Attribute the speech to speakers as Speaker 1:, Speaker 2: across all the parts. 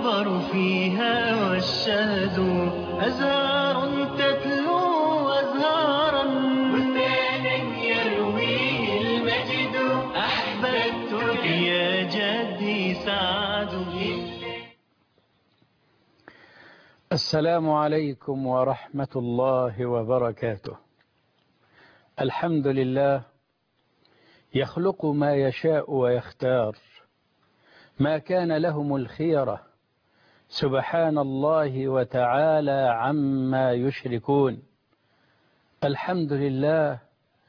Speaker 1: الخبر فيها والشهد أزهار تتلو أزهارا بستانا يرويه المجد أحببتك يا جدي سعد
Speaker 2: السلام عليكم ورحمة الله وبركاته الحمد لله يخلق ما يشاء ويختار ما كان لهم الخيرة سبحان الله وتعالى عما يشركون الحمد لله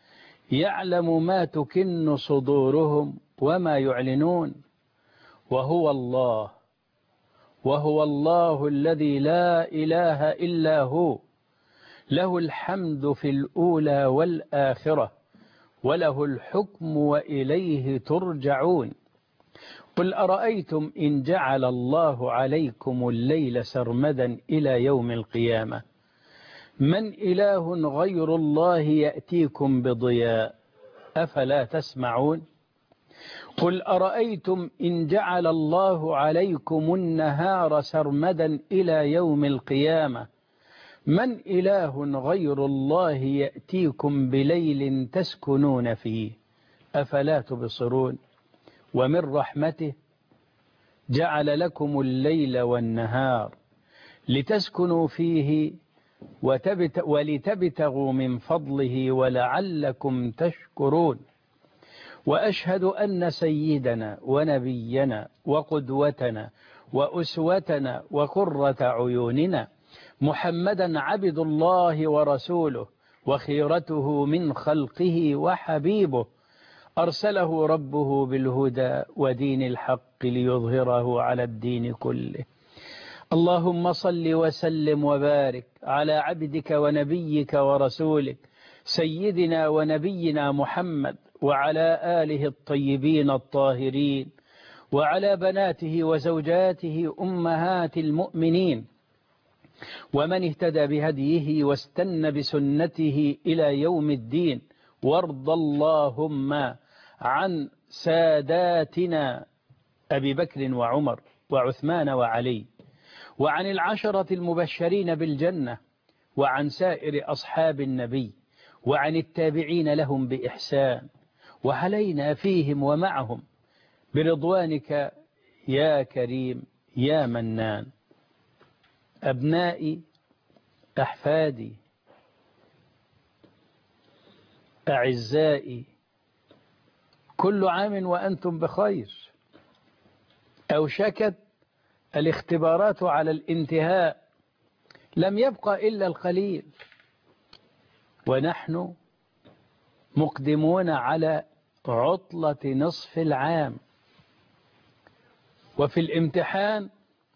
Speaker 2: يعلم ما تكن صدورهم وما يعلنون وهو الله وهو الله الذي لا إله إلا هو له الحمد في الأولى والآخرة وله الحكم وإليه ترجعون قل أرأيتم إن جعل الله عليكم الليل سرمدا إلى يوم القيامة من إله غير الله يأتيكم بضياء أفلا تسمعون قل أرأيتم إن جعل الله عليكم النهار سرمدا إلى يوم القيامة من إله غير الله يأتيكم بليل تسكنون فيه أفلا تبصرون ومن رحمته جعل لكم الليل والنهار لتسكنوا فيه وتبت ولتبتغوا من فضله ولعلكم تشكرون وأشهد أن سيدنا ونبينا وقدوتنا وأسوتنا وقرة عيوننا محمدا عبد الله ورسوله وخيرته من خلقه وحبيبه أرسله ربه بالهدى ودين الحق ليظهره على الدين كله اللهم صل وسلم وبارك على عبدك ونبيك ورسولك سيدنا ونبينا محمد وعلى آله الطيبين الطاهرين وعلى بناته وزوجاته أمهات المؤمنين ومن اهتدى بهديه واستنى بسنته إلى يوم الدين وارض اللهم عن ساداتنا أبي بكر وعمر وعثمان وعلي وعن العشرة المبشرين بالجنة وعن سائر أصحاب النبي وعن التابعين لهم بإحسان وعلينا فيهم ومعهم برضوانك يا كريم يا منان أبنائي أحفادي أعزائي كل عام وأنتم بخير أوشكت الاختبارات على الانتهاء لم يبقى إلا القليل ونحن مقدمون على عطلة نصف العام وفي الامتحان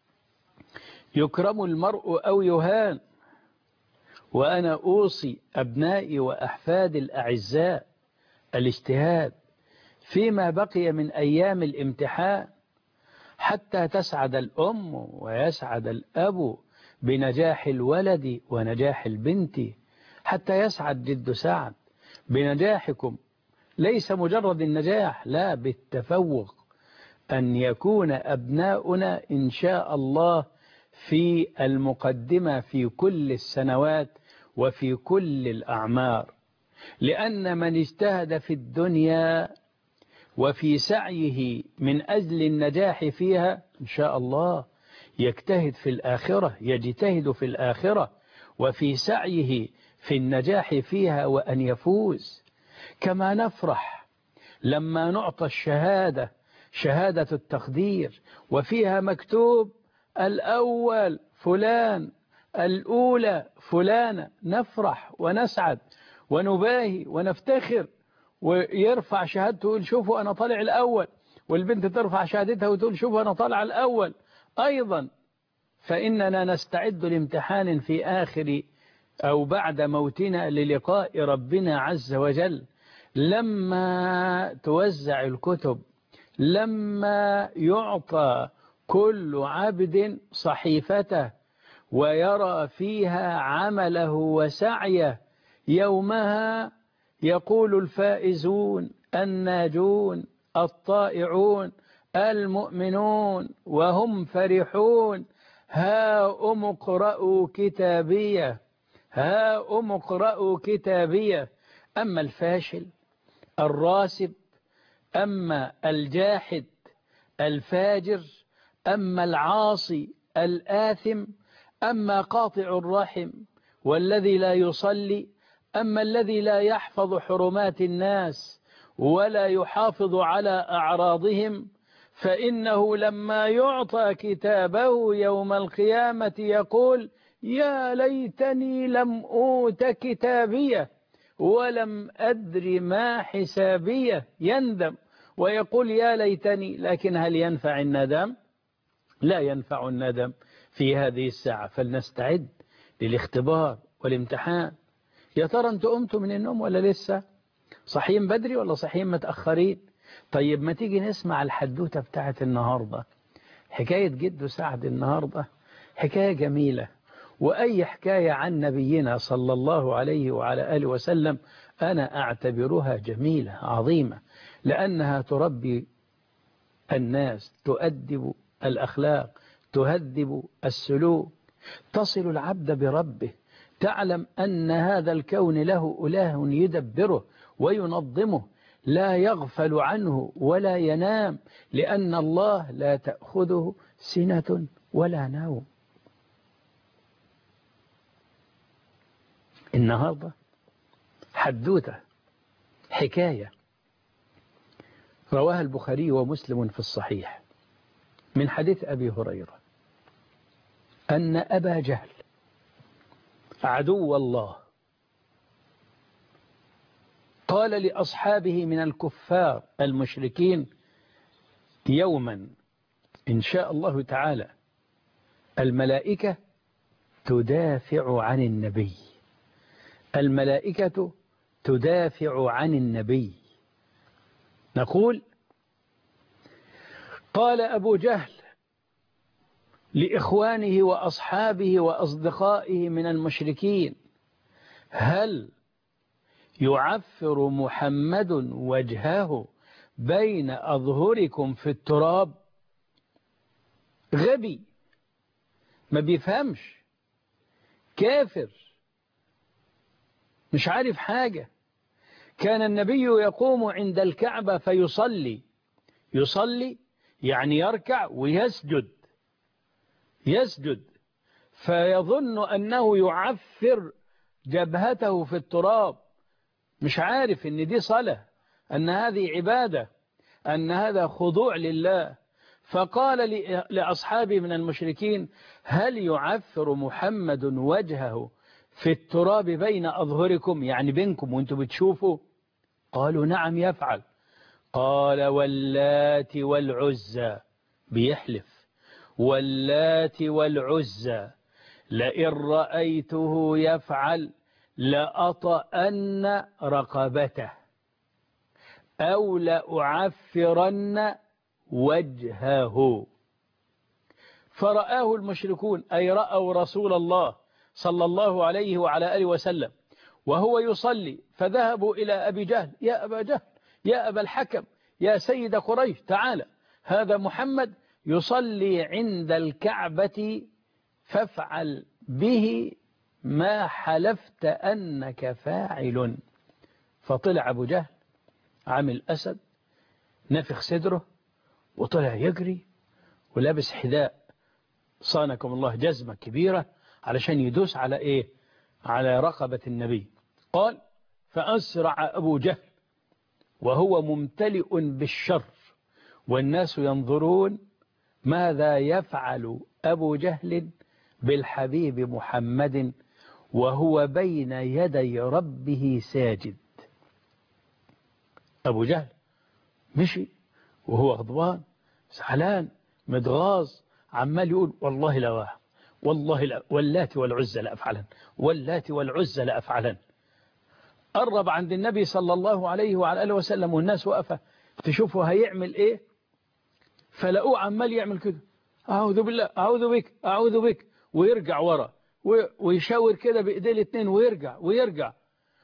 Speaker 2: يكرم المرء أو يهان وأنا أوصي أبنائي وأحفادي الأعزاء الاجتهاد فيما بقي من أيام الامتحان حتى تسعد الأم ويسعد الأب بنجاح الولد ونجاح البنت حتى يسعد جد سعد بنجاحكم ليس مجرد النجاح لا بالتفوق أن يكون أبناؤنا إن شاء الله في المقدمة في كل السنوات وفي كل الأعمار لأن من اجتهد في الدنيا وفي سعيه من أجل النجاح فيها إن شاء الله يجتهد في الآخرة يجتهد في الآخرة وفي سعيه في النجاح فيها وأن يفوز كما نفرح لما نعطى الشهادة شهادة التقدير وفيها مكتوب الأول فلان الأولى فلانة نفرح ونسعد ونباهي ونفتخر ويرفع شهادته ويقول شوفوا أنا طالع الأول والبنت ترفع شهادتها وتقول شوفوا أنا طالع الأول أيضا فإننا نستعد لامتحان في آخر أو بعد موتنا للقاء ربنا عز وجل لما توزع الكتب لما يعطى كل عبد صحيفته ويرى فيها عمله وسعيه يومها يقول الفائزون الناجون الطائعون المؤمنون وهم فرحون ها أم اقرأوا كتابية ها أم اقرأوا كتابية أما الفاشل الراسب أما الجاحد الفاجر أما العاصي الآثم أما قاطع الرحم والذي لا يصلي أما الذي لا يحفظ حرمات الناس ولا يحافظ على أعراضهم فإنه لما يعطى كتابه يوم القيامة يقول يا ليتني لم أوت كتابيه ولم أدر ما حسابيه يندم ويقول يا ليتني لكن هل ينفع الندم لا ينفع الندم في هذه الساعة فلنستعد للاختبار والامتحان يا ترى انتم قمتوا من النوم ولا لسه صحيين بدري ولا صحيين متأخرين طيب ما تيجي نسمع الحدوتة بتاعت النهاردة حكاية جد سعد النهاردة حكاية جميلة وأي حكاية عن نبينا صلى الله عليه وعلى آله وسلم أنا أعتبرها جميلة عظيمة لأنها تربي الناس تؤدب الأخلاق تهذب السلوك تصل العبد بربه تعلم أن هذا الكون له إله يدبره وينظمه لا يغفل عنه ولا ينام لأن الله لا تأخذه سنة ولا نوم النهاردة حدوتة حكاية رواها البخاري ومسلم في الصحيح من حديث أبي هريرة أن أبا جهل عدو الله قال لأصحابه من الكفار المشركين يوما إن شاء الله تعالى الملائكة تدافع عن النبي الملائكة تدافع عن النبي نقول قال أبو جهل لإخوانه وأصحابه وأصدقائه من المشركين هل يعفر محمد وجهه بين أظهركم في التراب غبي ما بيفهمش كافر مش عارف حاجة كان النبي يقوم عند الكعبة فيصلي يصلي يعني يركع ويسجد يسجد فيظن أنه يعفر جبهته في التراب مش عارف ان دي صلاة ان هذه عبادة ان هذا خضوع لله فقال لأصحابه من المشركين هل يعفر محمد وجهه في التراب بين أظهركم يعني بينكم وانتم بتشوفوا قالوا نعم يفعل قال واللات والعزى بيحلف واللات والعزى لئن رأيته يفعل لأطأن رقبته أو لأعفرن وجهه فرآه المشركون أي رأوا رسول الله صلى الله عليه وعلى آله وسلم وهو يصلي فذهبوا إلى أبي جهل يا أبا جهل يا أبا الحكم يا سيد قريش تعالى هذا محمد يصلي عند الكعبة فافعل به ما حلفت أنك فاعل فطلع أبو جهل عامل أسد نفخ صدره وطلع يجري ولابس حذاء صانكم الله جزمة كبيرة علشان يدوس على إيه على رقبة النبي قال فأسرع أبو جهل وهو ممتلئ بالشر والناس ينظرون ماذا يفعل أبو جهل بالحبيب محمد وهو بين يدي ربه ساجد أبو جهل مشي وهو غضبان زعلان متغاظ عمال يقول والله لا والله لا واللات والعزى لأفعلن واللات والعزى لأفعلن قرب عند النبي صلى الله عليه وعلى آله وسلم والناس وقفة تشوفه هيعمل ايه فلقوه عمال يعمل كده أعوذ بالله أعوذ بك أعوذ بك ويرجع ورا ويشاور كده بإيديه الاثنين ويرجع ويرجع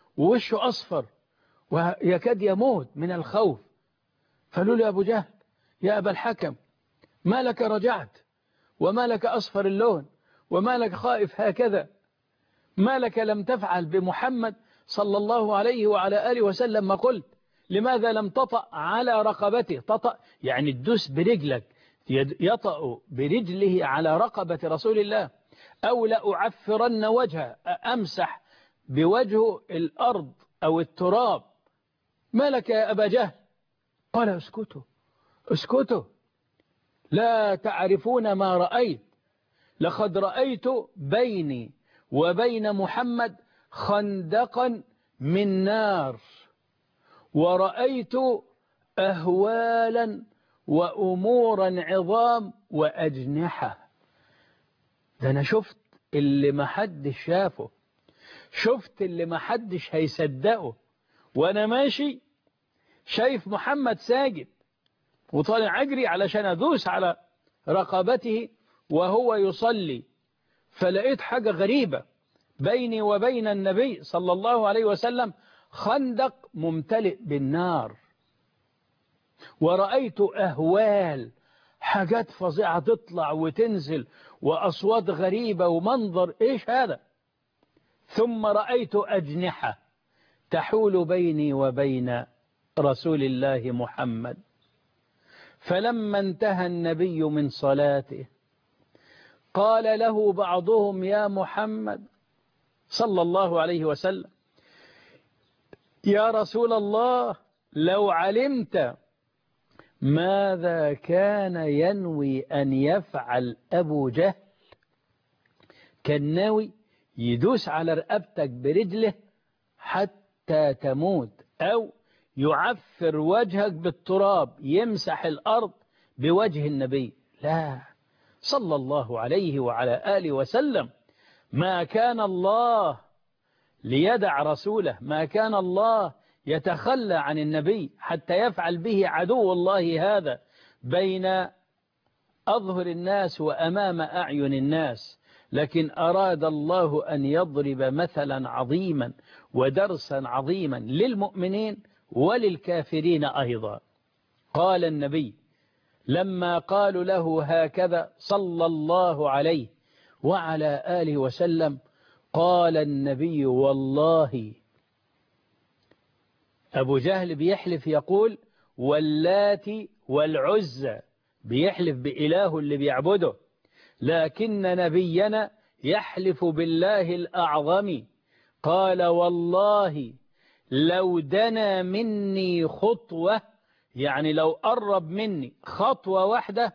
Speaker 2: ووشه أصفر ويكاد يموت من الخوف فقالوا له يا أبو جهل يا أبا الحكم ما لك رجعت وما لك أصفر اللون وما لك خائف هكذا ما لك لم تفعل بمحمد صلى الله عليه وعلى آله وسلم ما قلت لماذا لم تطأ على رقبته تطأ يعني تدوس برجلك يطأ برجله على رقبة رسول الله أو لأعفرن وجهه أمسح بوجهه الأرض أو التراب ما لك يا أبا جهل قال اسكتوا اسكتوا لا تعرفون ما رأيت لقد رأيت بيني وبين محمد خندقا من نار ورأيت أهوالا وأمورا عظام وأجنحة ده أنا شفت اللي ما حدش شافه شفت اللي ما حدش هيصدقه وأنا ماشي شايف محمد ساجد وطالع أجري علشان أدوس على رقبته وهو يصلي فلقيت حاجة غريبة بيني وبين النبي صلى الله عليه وسلم خندق ممتلئ بالنار ورأيت أهوال حاجات فظيعة تطلع وتنزل وأصوات غريبة ومنظر إيش هذا ثم رأيت أجنحة تحول بيني وبين رسول الله محمد فلما انتهى النبي من صلاته قال له بعضهم يا محمد صلى الله عليه وسلم يا رسول الله لو علمت ماذا كان ينوي أن يفعل أبو جهل كان ناوي يدوس على رقبتك برجله حتى تموت أو يعفر وجهك بالتراب يمسح الأرض بوجه النبي لا صلى الله عليه وعلى آله وسلم ما كان الله ليدع رسوله ما كان الله يتخلى عن النبي حتى يفعل به عدو الله هذا بين أظهر الناس وأمام أعين الناس لكن أراد الله أن يضرب مثلا عظيما ودرسا عظيما للمؤمنين وللكافرين أيضا قال النبي لما قالوا له هكذا صلى الله عليه وعلى آله وسلم قال النبي والله أبو جهل بيحلف يقول واللاتي والعزى بيحلف بإله اللي بيعبده لكن نبينا يحلف بالله الأعظم قال والله لو دنا مني خطوة يعني لو قرب مني خطوة واحدة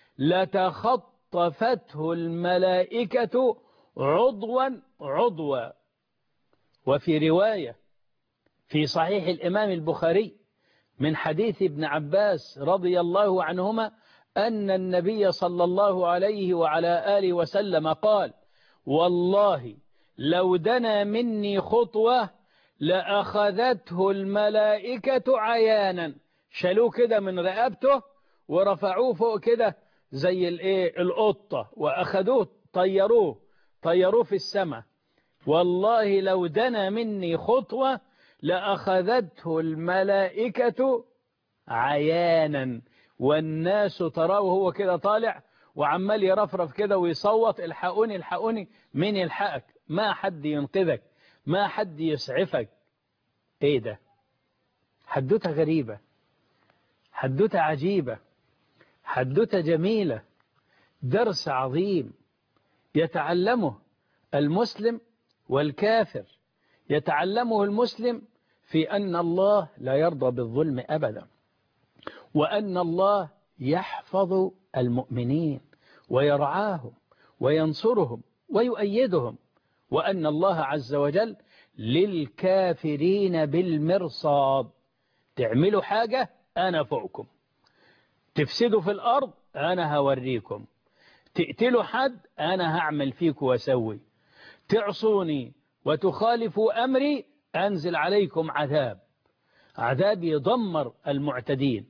Speaker 2: لتخطفته الملائكة عضوا عضوا وفي رواية في صحيح الإمام البخاري من حديث ابن عباس رضي الله عنهما أن النبي صلى الله عليه وعلى آله وسلم قال والله لو دنا مني خطوة لأخذته الملائكة عيانا شالوه كده من رقبته ورفعوه فوق كده زي الايه القطة وأخذوه طيروه طيروه في السماء والله لو دنا مني خطوة لأخذته الملائكة عيانا والناس تراه هو كده طالع وعمال يرفرف كده ويصوت الحقوني الحقوني مين يلحقك ما حد ينقذك ما حد يسعفك ايه ده حدوته غريبة حدوته عجيبة حدوته جميلة درس عظيم يتعلمه المسلم والكافر يتعلمه المسلم في أن الله لا يرضى بالظلم أبدا وأن الله يحفظ المؤمنين ويرعاهم وينصرهم ويؤيدهم وأن الله عز وجل للكافرين بالمرصاد تعملوا حاجة أنا فوقكم تفسدوا في الأرض أنا هوريكم تقتلوا حد أنا هعمل فيكم وأسوي تعصوني وتخالفوا أمري أنزل عليكم عذاب عذاب يدمر المعتدين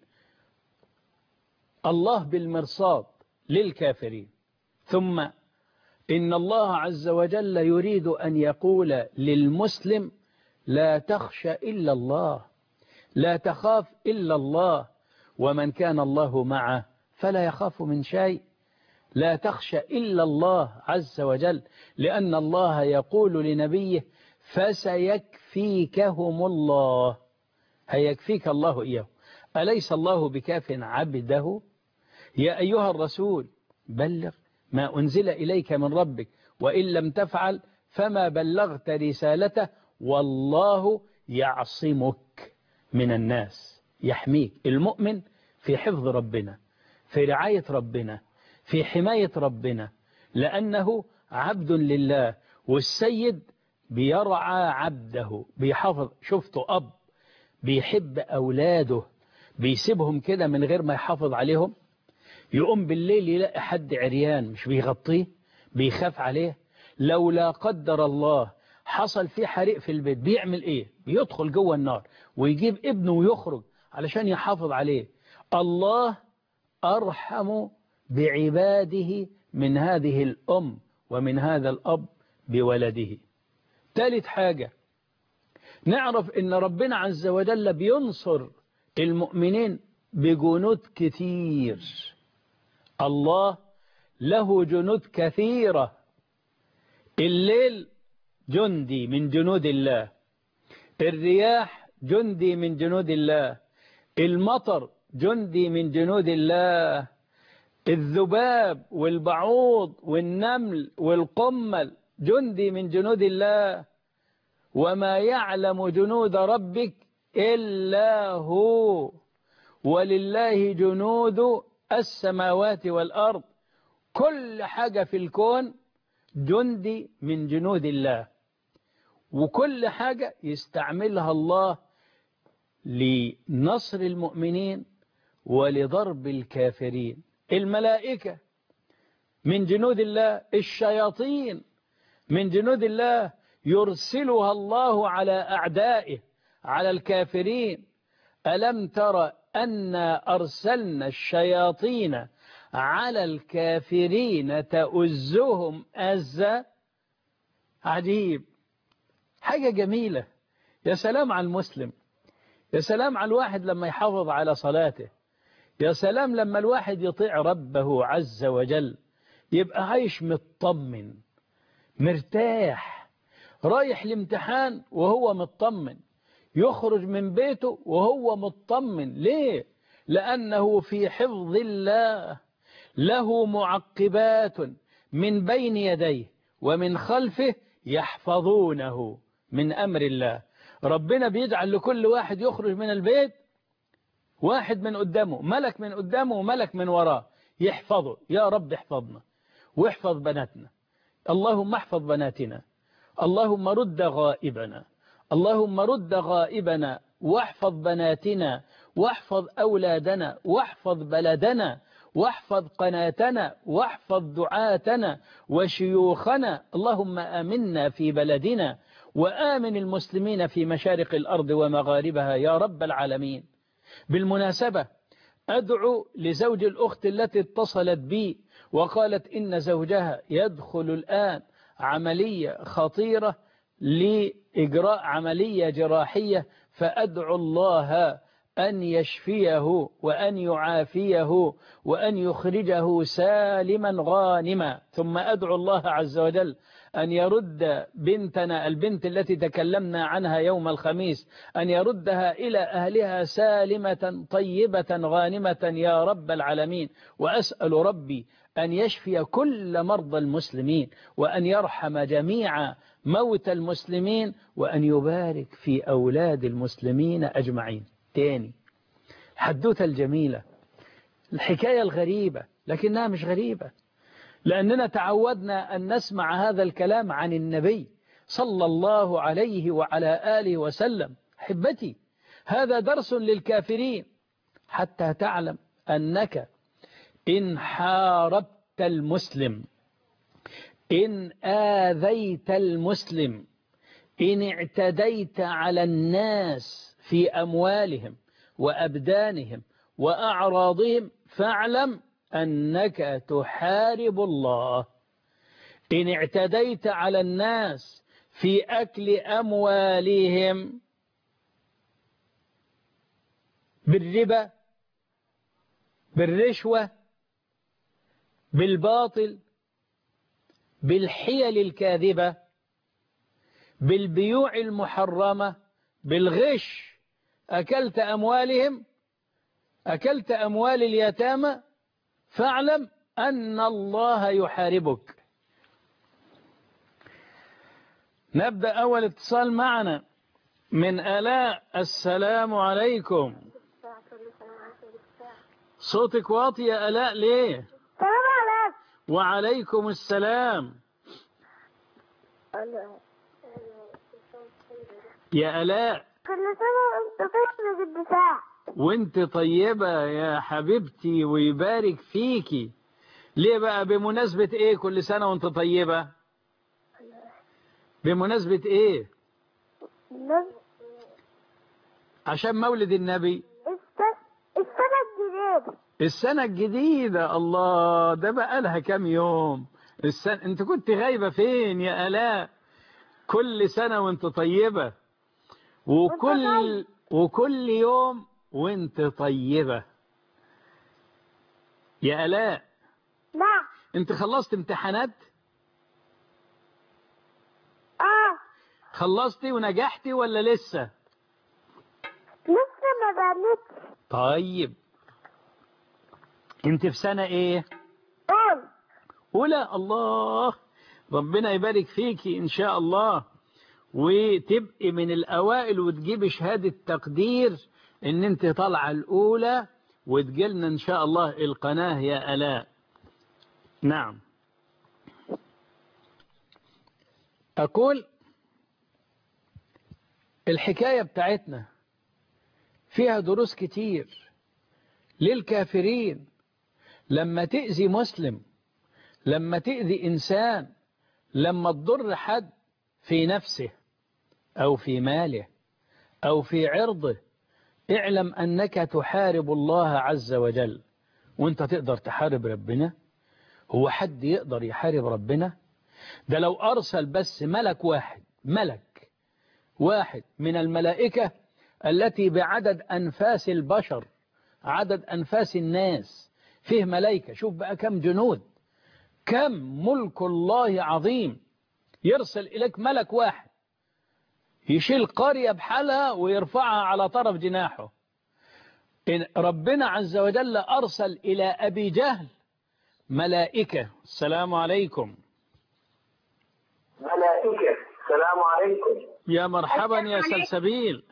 Speaker 2: الله بالمرصاد للكافرين ثم إن الله عز وجل يريد أن يقول للمسلم لا تخشى إلا الله لا تخاف إلا الله ومن كان الله معه فلا يخاف من شيء لا تخشى إلا الله عز وجل لأن الله يقول لنبيه فسيكفيكهم الله هيكفيك الله إياه أليس الله بكاف عبده يا أيها الرسول بلغ ما أنزل إليك من ربك وإن لم تفعل فما بلغت رسالته والله يعصمك من الناس يحميك المؤمن في حفظ ربنا في رعاية ربنا في حماية ربنا لأنه عبد لله والسيد بيرعى عبده بيحافظ شفته أب بيحب أولاده بيسيبهم كده من غير ما يحافظ عليهم يقوم بالليل يلاقي حد عريان مش بيغطيه بيخاف عليه لو لا قدر الله حصل فيه حريق في البيت بيعمل ايه بيدخل جوه النار ويجيب ابنه ويخرج علشان يحافظ عليه الله أرحم بعباده من هذه الأم ومن هذا الأب بولده ثالث حاجة نعرف ان ربنا عز وجل بينصر المؤمنين بجنود كتير الله له جنود كثيرة الليل جندي من جنود الله الرياح جندي من جنود الله المطر جندي من جنود الله الذباب والبعوض والنمل والقمل جندي من جنود الله وما يعلم جنود ربك إلا هو ولله جنود السماوات والأرض كل حاجة في الكون جندي من جنود الله وكل حاجة يستعملها الله لنصر المؤمنين ولضرب الكافرين الملائكة من جنود الله الشياطين من جنود الله يرسلها الله على أعدائه على الكافرين ألم تر أن أرسلنا الشياطين على الكافرين تؤزهم أزا عجيب حاجة جميلة يا سلام على المسلم يا سلام على الواحد لما يحافظ على صلاته يا سلام لما الواحد يطيع ربه عز وجل يبقى عايش مطمن مرتاح رايح الامتحان وهو مطمن يخرج من بيته وهو مطمن ليه لأنه في حفظ الله له معقبات من بين يديه ومن خلفه يحفظونه من أمر الله ربنا بيجعل لكل واحد يخرج من البيت واحد من قدامه ملك من قدامه وملك من وراه يحفظه يا رب احفظنا واحفظ بناتنا اللهم احفظ بناتنا اللهم رد غائبنا اللهم رد غائبنا واحفظ بناتنا واحفظ أولادنا واحفظ بلدنا واحفظ قناتنا واحفظ دعاتنا وشيوخنا اللهم آمنا في بلدنا وآمن المسلمين في مشارق الأرض ومغاربها يا رب العالمين بالمناسبة أدعو لزوج الأخت التي اتصلت بي وقالت إن زوجها يدخل الآن عملية خطيرة لإجراء عملية جراحية فأدعو الله أن يشفيه وأن يعافيه وأن يخرجه سالما غانما ثم أدعو الله عز وجل أن يرد بنتنا البنت التي تكلمنا عنها يوم الخميس أن يردها إلى أهلها سالمة طيبة غانمة يا رب العالمين وأسأل ربي أن يشفي كل مرضى المسلمين وأن يرحم جميع موت المسلمين وأن يبارك في أولاد المسلمين أجمعين تاني الحدوثة الجميلة الحكاية الغريبة لكنها مش غريبة لأننا تعودنا أن نسمع هذا الكلام عن النبي صلى الله عليه وعلى آله وسلم حبتي هذا درس للكافرين حتى تعلم أنك إن حاربت المسلم إن آذيت المسلم إن اعتديت على الناس في أموالهم وأبدانهم وأعراضهم فاعلم أنك تحارب الله إن اعتديت على الناس في أكل أموالهم بالربا بالرشوة بالباطل بالحيل الكاذبة بالبيوع المحرمة بالغش أكلت أموالهم أكلت أموال اليتامى فاعلم أن الله يحاربك نبدأ أول اتصال معنا من آلاء السلام عليكم صوتك واطي يا آلاء ليه
Speaker 3: السلام عليكم
Speaker 2: وعليكم السلام يا آلاء
Speaker 3: كل سنة وانت طيب بالدفاع
Speaker 2: وانت طيبة يا حبيبتي ويبارك فيكي ليه بقى بمناسبة ايه كل سنة وانت طيبة بمناسبة ايه عشان مولد النبي
Speaker 3: السنة الجديدة
Speaker 2: السنة الجديدة الله ده بقى لها كام يوم السنة انت كنت غايبة فين يا آلاء كل سنة وانت طيبة وكل وكل يوم وانت طيبة يا آلاء
Speaker 3: نعم
Speaker 2: انت خلصت امتحانات
Speaker 3: اه
Speaker 2: خلصتي ونجحتي ولا لسه
Speaker 3: لسه ما بنتش
Speaker 2: طيب انت في سنة ايه
Speaker 3: قول
Speaker 2: أولى الله ربنا يبارك فيكي إن شاء الله وتبقي من الأوائل وتجيبي شهادة تقدير إن أنت طالعة الأولى وتجيلنا إن شاء الله القناة يا ألاء نعم أقول الحكاية بتاعتنا فيها دروس كتير للكافرين لما تأذي مسلم لما تأذي إنسان لما تضر حد في نفسه أو في ماله أو في عرضه اعلم أنك تحارب الله عز وجل وانت تقدر تحارب ربنا هو حد يقدر يحارب ربنا ده لو أرسل بس ملك واحد ملك واحد من الملائكة التي بعدد أنفاس البشر عدد أنفاس الناس فيه ملائكة شوف بقى كم جنود كم ملك الله عظيم يرسل إليك ملك واحد يشيل قرية بحالها ويرفعها على طرف جناحه إن ربنا عز وجل أرسل إلى أبي جهل ملائكة السلام عليكم
Speaker 4: ملائكة السلام عليكم
Speaker 2: يا مرحبا يا سلسبيل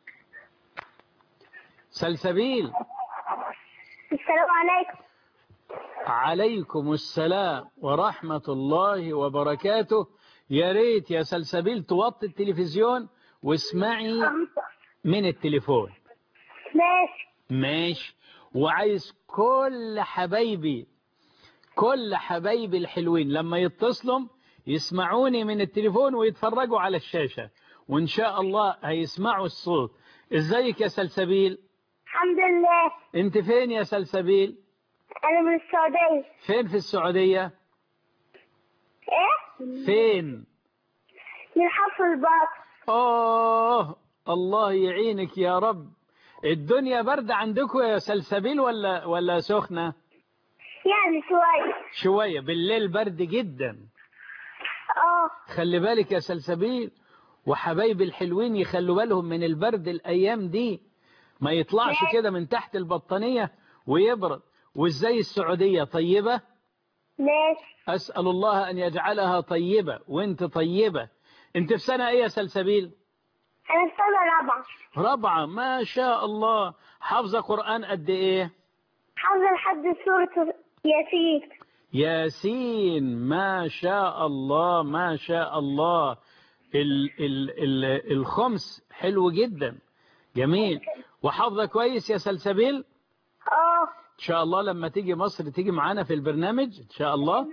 Speaker 2: سلسبيل
Speaker 3: السلام عليكم
Speaker 2: عليكم السلام ورحمة الله وبركاته يا ريت يا سلسبيل توطي التلفزيون واسمعي من التليفون
Speaker 3: ماشي
Speaker 2: ماشي وعايز كل حبايبي كل حبايبي الحلوين لما يتصلوا يسمعوني من التليفون ويتفرجوا على الشاشة وإن شاء الله هيسمعوا الصوت ازيك يا سلسبيل
Speaker 3: الحمد لله
Speaker 2: انت فين يا سلسبيل
Speaker 3: أنا من السعودية
Speaker 2: فين في السعودية
Speaker 3: إيه؟
Speaker 2: فين
Speaker 3: من حفظ الباطن
Speaker 2: آه الله يعينك يا رب الدنيا باردة عندكم يا سلسبيل ولا ولا سخنة
Speaker 3: يعني شوية
Speaker 2: شوية بالليل برد جدا
Speaker 3: اه
Speaker 2: خلي بالك يا سلسبيل وحبايبي الحلوين يخلوا بالهم من البرد الأيام دي ما يطلعش كده من تحت البطانية ويبرد وازاي السعودية طيبة
Speaker 3: ماشي
Speaker 2: أسأل الله أن يجعلها طيبة وانت طيبة انت في سنة ايه يا سلسبيل
Speaker 3: أنا في سنة رابعة
Speaker 2: رابعة ما شاء الله حافظة قرآن قد ايه
Speaker 3: حافظة لحد سورة ياسين
Speaker 2: ياسين ما شاء الله ما شاء الله ال ال ال الخمس حلو جدا جميل وحافظة كويس يا سلسبيل
Speaker 3: اه
Speaker 2: ان شاء الله لما تيجي مصر تيجي معانا في البرنامج ان شاء الله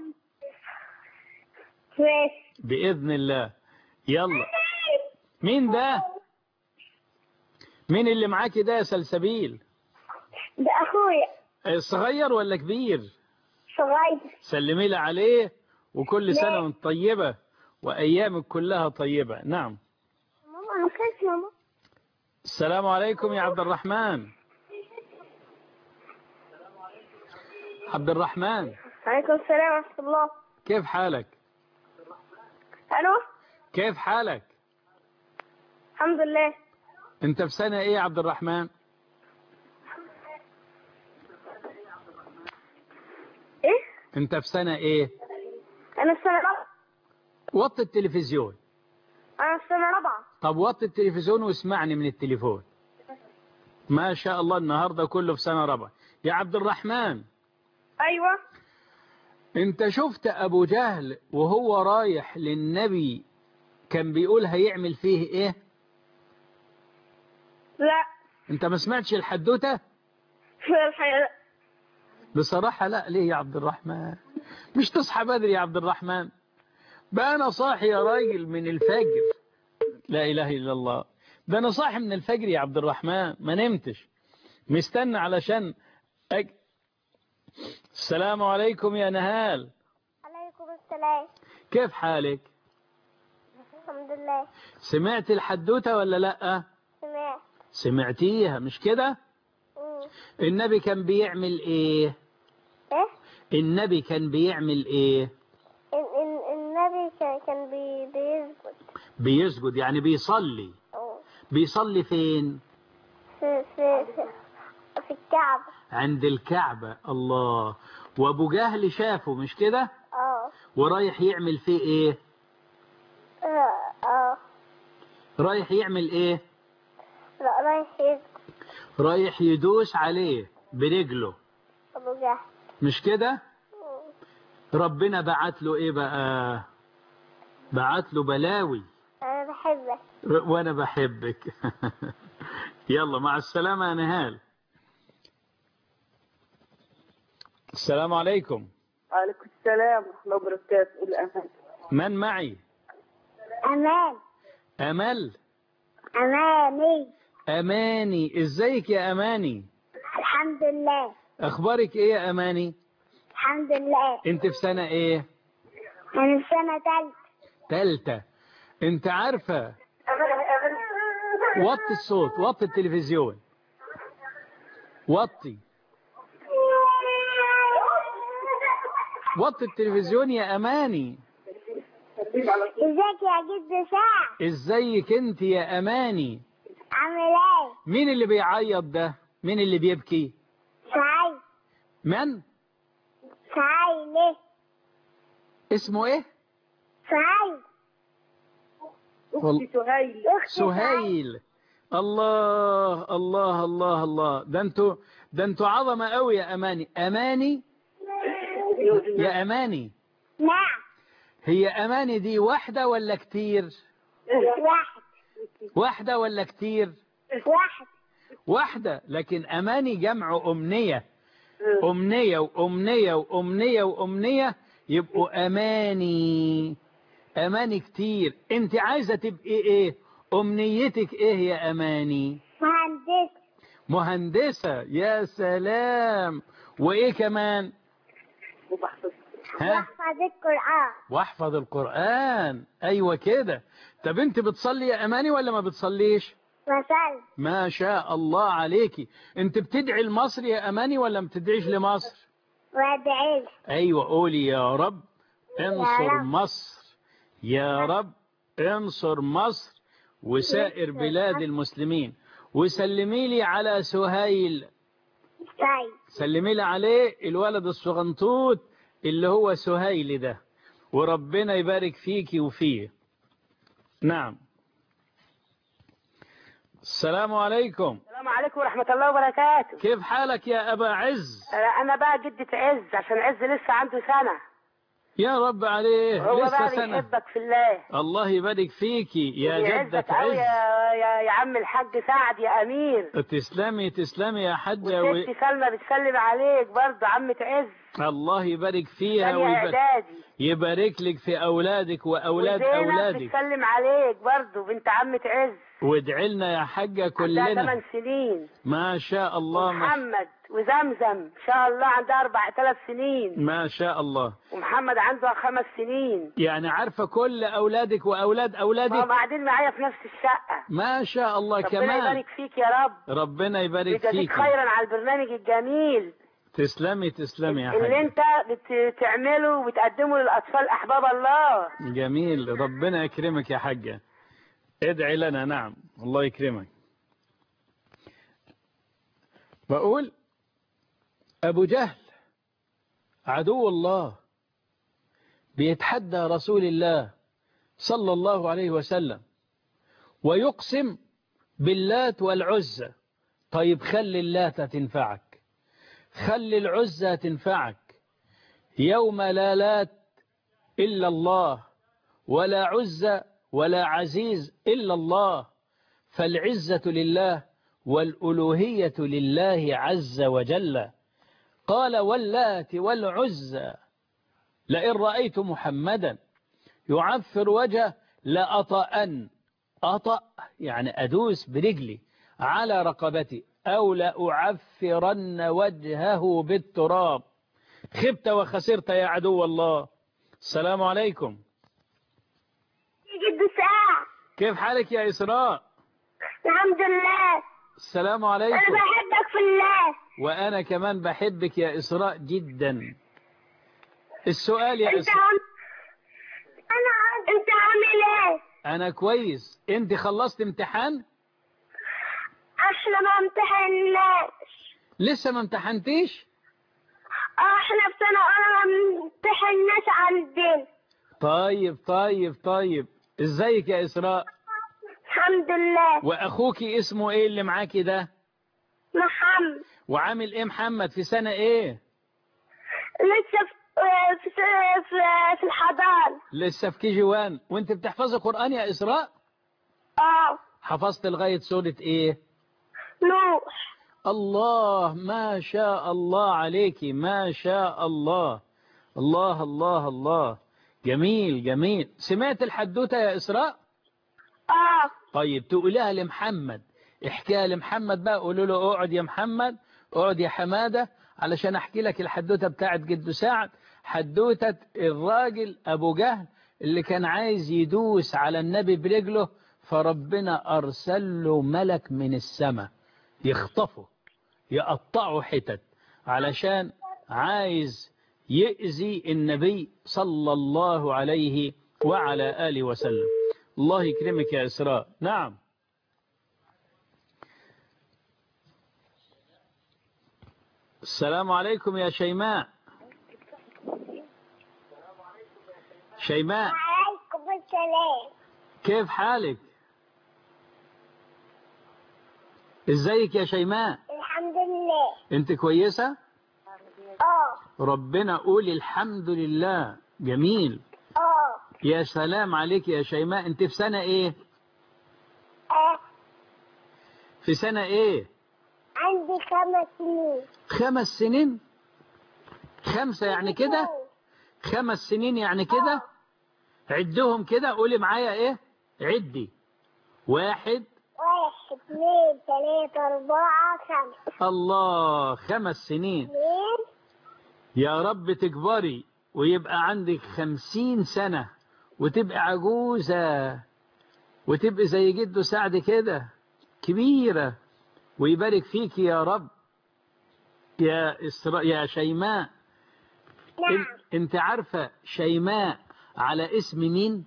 Speaker 3: ماشي
Speaker 2: بإذن الله يلا مين ده مين اللي معاكي ده يا سلسبيل
Speaker 3: ده أخويا
Speaker 2: صغير ولا كبير
Speaker 3: صغير
Speaker 2: سلمي لي عليه وكل سنة وانت طيبة وأيامك كلها طيبة نعم
Speaker 3: ماما ما كانش ماما
Speaker 2: السلام عليكم يا عبد الرحمن عبد الرحمن
Speaker 3: عليكم السلام ورحمة الله
Speaker 2: كيف حالك
Speaker 3: ألو
Speaker 2: كيف حالك
Speaker 3: الحمد لله
Speaker 2: انت في سنة ايه يا عبد الرحمن
Speaker 3: إيه
Speaker 2: انت في سنة ايه
Speaker 3: أنا في سنة رابعة
Speaker 2: وطي التلفزيون
Speaker 3: أنا في سنة رابعة
Speaker 2: طب وطي التلفزيون واسمعني من التليفون ما شاء الله النهاردة كله في سنة رابعة يا عبد الرحمن
Speaker 3: أيوة
Speaker 2: انت شفت ابو جهل وهو رايح للنبي كان بيقول هيعمل فيه ايه
Speaker 3: لا
Speaker 2: انت ما سمعتش الحدوتة
Speaker 3: في الحقيقة لا
Speaker 2: بصراحة لا ليه يا عبد الرحمن مش تصحى بدري يا عبد الرحمن بقى انا صاحي يا راجل من الفجر لا اله الا الله ده انا صاحي من الفجر يا عبد الرحمن ما نمتش مستنى علشان أج... السلام عليكم يا نهال
Speaker 3: عليكم السلام
Speaker 2: كيف حالك
Speaker 3: الحمد لله
Speaker 2: سمعت الحدوتة ولا لا
Speaker 3: سمعت
Speaker 2: سمعتيها مش كده
Speaker 3: مم.
Speaker 2: النبي كان بيعمل ايه
Speaker 3: إيه
Speaker 2: النبي كان بيعمل ايه
Speaker 3: ال- ال- النبي كان كان بي بيسجد
Speaker 2: بيسجد يعني بيصلي
Speaker 3: أه.
Speaker 2: بيصلي فين
Speaker 3: في في في, في الكعبة
Speaker 2: عند الكعبة الله وابو جهل شافه مش كده
Speaker 3: اه
Speaker 2: ورايح يعمل فيه ايه
Speaker 3: اه اه
Speaker 2: رايح يعمل ايه
Speaker 3: لا رايح يسجد
Speaker 2: رايح يدوس عليه برجله
Speaker 3: أبو جهل
Speaker 2: مش كده
Speaker 3: مم.
Speaker 2: ربنا بعت له ايه بقى بعت له بلاوي
Speaker 3: أنا بحبك
Speaker 2: ر- وانا بحبك يلا مع السلامة يا نهال السلام عليكم
Speaker 5: وعليكم السلام ورحمة الله وبركاته الأمان
Speaker 2: من معي
Speaker 3: أمان
Speaker 2: امل
Speaker 3: أماني
Speaker 2: اماني ازيك يا اماني
Speaker 3: الحمد لله
Speaker 2: اخبارك ايه يا اماني
Speaker 3: الحمد لله
Speaker 2: انت في سنة ايه
Speaker 3: أنا في سنة تالتة
Speaker 2: تالتة انت عارفة وطي الصوت وطي التلفزيون وطي وطي التلفزيون يا اماني
Speaker 3: ازيك يا جد ساعة
Speaker 2: ازيك انت يا اماني
Speaker 3: عامل ايه؟
Speaker 2: مين اللي بيعيط ده مين اللي بيبكي
Speaker 3: سعيد
Speaker 2: من
Speaker 3: سعيد ليه؟
Speaker 2: اسمه ايه
Speaker 3: سعيد
Speaker 2: وال-
Speaker 5: أختي سهيل
Speaker 3: اختي سعيد
Speaker 2: سهيل الله الله الله الله ده انتوا ده انتوا عظمه قوي يا اماني اماني يا اماني
Speaker 3: نعم
Speaker 2: هي اماني دي واحده ولا كتير
Speaker 3: واحد
Speaker 2: واحده ولا كتير
Speaker 3: واحد
Speaker 2: واحده لكن اماني جمع امنيه امنيه وامنيه وامنيه وامنيه يبقوا اماني اماني كتير انت عايزه تبقي ايه امنيتك ايه يا اماني
Speaker 3: مهندس
Speaker 2: مهندسة يا سلام وإيه كمان
Speaker 5: وبحفظ
Speaker 2: ها
Speaker 3: واحفظ القرآن
Speaker 2: واحفظ القرآن أيوة كده طب أنت بتصلي يا أماني ولا ما بتصليش
Speaker 3: وصل
Speaker 2: ما شاء الله عليكي أنت بتدعي لمصر يا أماني ولا ما بتدعيش لمصر
Speaker 3: وادعي
Speaker 2: أيوة قولي يا رب انصر
Speaker 3: رب.
Speaker 2: مصر يا رب انصر مصر وسائر بلاد المسلمين وسلمي لي على سهيل
Speaker 3: طيب
Speaker 2: سلمي لي عليه الولد الصغنطوط اللي هو سهيل ده وربنا يبارك فيكي وفيه نعم السلام عليكم
Speaker 5: السلام عليكم ورحمة الله وبركاته
Speaker 2: كيف حالك يا أبا عز
Speaker 5: أنا بقى جدة عز عشان عز لسه عنده سنة
Speaker 2: يا رب عليه
Speaker 5: هو
Speaker 2: لسه
Speaker 5: بقى
Speaker 2: سنة
Speaker 5: بيحبك في الله
Speaker 2: الله يبارك فيكي يا جدة
Speaker 5: يعزك أوي
Speaker 2: عز
Speaker 5: يا, يا, يا عم الحاج سعد يا أمير
Speaker 2: تسلمي تسلمي يا حجة و...
Speaker 5: وستي سلمى بتسلم عليك برضه عمة عز
Speaker 2: الله يبارك فيها
Speaker 5: ثانية
Speaker 2: ويبارك
Speaker 5: إعدادي
Speaker 2: يبارك لك في أولادك وأولاد
Speaker 5: وزينب
Speaker 2: أولادك
Speaker 5: بتسلم عليك برضه بنت عمة عز
Speaker 2: وادعي لنا يا حجة
Speaker 5: عندها
Speaker 2: كلنا
Speaker 5: 8 سنين
Speaker 2: ما شاء الله ما,
Speaker 5: محمد وزمزم ان شاء الله عندها اربع ثلاث سنين
Speaker 2: ما شاء الله
Speaker 5: ومحمد عنده خمس سنين
Speaker 2: يعني عارفة كل أولادك وأولاد
Speaker 5: ما هم
Speaker 2: أولادك
Speaker 5: قاعدين معايا في نفس الشقة
Speaker 2: ما شاء الله
Speaker 5: ربنا
Speaker 2: كمان
Speaker 5: يبارك فيك يا رب
Speaker 2: ربنا يبارك
Speaker 5: ويجازيك
Speaker 2: فيك
Speaker 5: خيرا على البرنامج الجميل
Speaker 2: تسلمي تسلمي يا
Speaker 5: اللي
Speaker 2: حاج
Speaker 5: انت بتعمله وبتقدمه للاطفال احباب الله
Speaker 2: جميل ربنا يكرمك يا حاجة ادعي لنا نعم الله يكرمك بقول أبو جهل عدو الله بيتحدى رسول الله صلى الله عليه وسلم ويقسم باللات والعزة طيب خلي اللات تنفعك خلي العزة تنفعك يوم لا لات إلا الله ولا عزة ولا عزيز إلا الله فالعزة لله والألوهية لله عز وجل قال واللات والعزى لئن رأيت محمدا يعفر وجهه لأطأن أطأ يعني أدوس برجلي على رقبتي أو لأعفرن وجهه بالتراب خبت وخسرت يا عدو الله السلام عليكم
Speaker 3: جد ساعة
Speaker 2: كيف حالك يا إسراء
Speaker 3: الحمد لله
Speaker 2: السلام
Speaker 3: أنا
Speaker 2: عليكم
Speaker 3: بحبك في الله
Speaker 2: وأنا كمان بحبك يا إسراء جدا السؤال يا
Speaker 3: أنت
Speaker 2: إسراء
Speaker 3: عم... أنا أنت عامل إيه؟
Speaker 2: أنا كويس أنت خلصت امتحان
Speaker 3: إحنا ما امتحناش
Speaker 2: لسه ما امتحنتيش
Speaker 3: آه، إحنا في سنة أولى ما امتحناش على الدين
Speaker 2: طيب طيب طيب ازيك يا إسراء
Speaker 3: الحمد لله
Speaker 2: وأخوك اسمه إيه اللي معاكي ده
Speaker 3: محمد
Speaker 2: وعامل إيه محمد في سنة إيه
Speaker 3: لسه في آه، في في, في الحضانة
Speaker 2: لسه في كي جي وان وانت بتحفظي قرآن يا إسراء
Speaker 3: اه
Speaker 2: حفظت لغاية سورة إيه
Speaker 3: نوح
Speaker 2: الله ما شاء الله عليك ما شاء الله الله الله الله جميل جميل سمعت الحدوتة يا إسراء
Speaker 3: اه
Speaker 2: طيب تقولها لمحمد احكيها لمحمد بقى قولوا له اقعد يا محمد اقعد يا حمادة علشان احكي لك الحدوتة بتاعت جد سعد حدوتة الراجل ابو جهل اللي كان عايز يدوس على النبي برجله فربنا ارسل له ملك من السماء يخطفه يقطعه حتت علشان عايز يأذي النبي صلى الله عليه وعلى آله وسلم الله يكرمك يا إسراء نعم السلام عليكم يا شيماء شيماء
Speaker 3: وعليكم السلام
Speaker 2: كيف حالك ازيك يا شيماء
Speaker 3: الحمد لله
Speaker 2: انت كويسة
Speaker 3: اه
Speaker 2: ربنا قول الحمد لله جميل
Speaker 3: اه
Speaker 2: يا سلام عليك يا شيماء انت في سنة ايه
Speaker 3: اه
Speaker 2: في سنة ايه
Speaker 3: عندي خمس سنين
Speaker 2: خمس سنين خمسة يعني كده خمس سنين يعني كده عدهم كده قولي معايا ايه عدي واحد
Speaker 3: واحد اثنين ثلاثة أربعة خمسة
Speaker 2: الله خمس سنين
Speaker 3: اثنين
Speaker 2: يا رب تكبري ويبقى عندك خمسين سنة وتبقى عجوزة وتبقى زي جده سعد كده كبيرة ويبارك فيك يا رب يا إسراء يا شيماء
Speaker 3: نعم
Speaker 2: إن- انت عارفة شيماء على اسم مين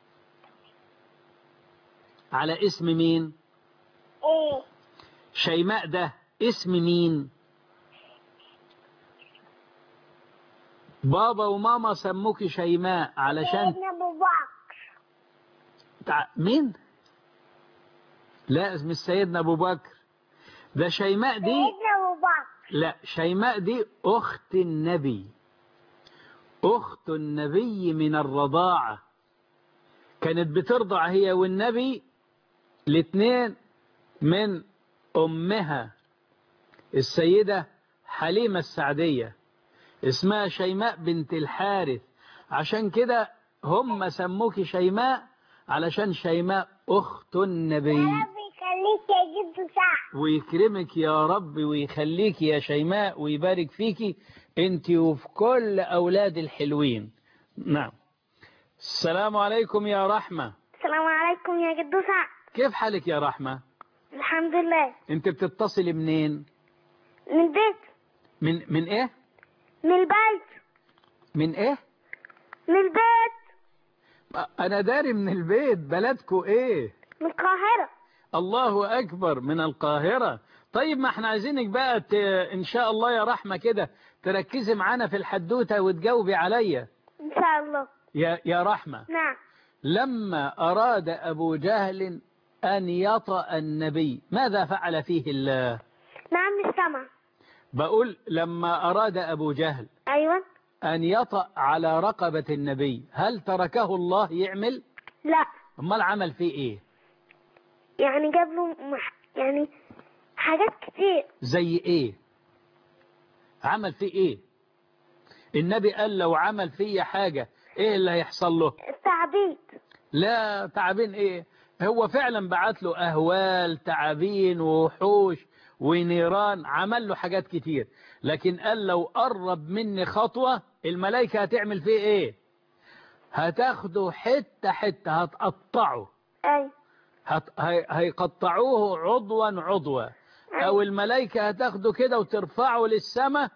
Speaker 2: على اسم مين
Speaker 3: ايه
Speaker 2: شيماء ده اسم مين بابا وماما سموك شيماء علشان
Speaker 3: سيدنا أبو بكر
Speaker 2: تع... مين لا اسم سيدنا ابو بكر ده شيماء دي
Speaker 3: سيدنا أبو بكر
Speaker 2: لا شيماء دي اخت النبي اخت النبي من الرضاعة كانت بترضع هي والنبي الاثنين من امها السيدة حليمة السعدية اسمها شيماء بنت الحارث عشان كده هم سموك شيماء علشان شيماء اخت النبي
Speaker 3: ربي يخليك يا جد سعد
Speaker 2: ويكرمك يا رب ويخليك يا شيماء ويبارك فيكي انت وفي كل اولاد الحلوين نعم السلام عليكم يا رحمة
Speaker 3: السلام عليكم يا جد سعد
Speaker 2: كيف حالك يا رحمة
Speaker 3: الحمد لله
Speaker 2: انت بتتصلي منين
Speaker 3: من بيت
Speaker 2: من من ايه
Speaker 3: من البيت
Speaker 2: من ايه
Speaker 3: من البيت
Speaker 2: انا داري من البيت بلدكو ايه
Speaker 3: من القاهرة
Speaker 2: الله اكبر من القاهرة طيب ما احنا عايزينك بقى ت... ان شاء الله يا رحمة كده تركزي معانا في الحدوتة وتجاوبي عليا
Speaker 3: إن شاء الله
Speaker 2: يا يا رحمة
Speaker 3: نعم
Speaker 2: لما أراد أبو جهل أن يطأ النبي ماذا فعل فيه الله
Speaker 3: نعم مش سامع
Speaker 2: بقول لما أراد أبو جهل
Speaker 3: أيوة
Speaker 2: أن يطأ على رقبة النبي هل تركه الله يعمل
Speaker 3: لا
Speaker 2: امال عمل فيه إيه
Speaker 3: يعني جاب له مح... يعني حاجات كتير
Speaker 2: زي إيه عمل فيه إيه النبي قال لو عمل فيه حاجة إيه اللي هيحصل له
Speaker 3: التعبيد
Speaker 2: لا تعابين ايه هو فعلا بعت له اهوال تعابين ووحوش ونيران عمل له حاجات كتير لكن قال لو قرب مني خطوة الملائكة هتعمل فيه ايه هتاخده حتة حتة هتقطعه
Speaker 3: أيوة
Speaker 2: هت... هي... هيقطعوه عضوا عضوا او الملائكة هتاخده كده وترفعه للسماء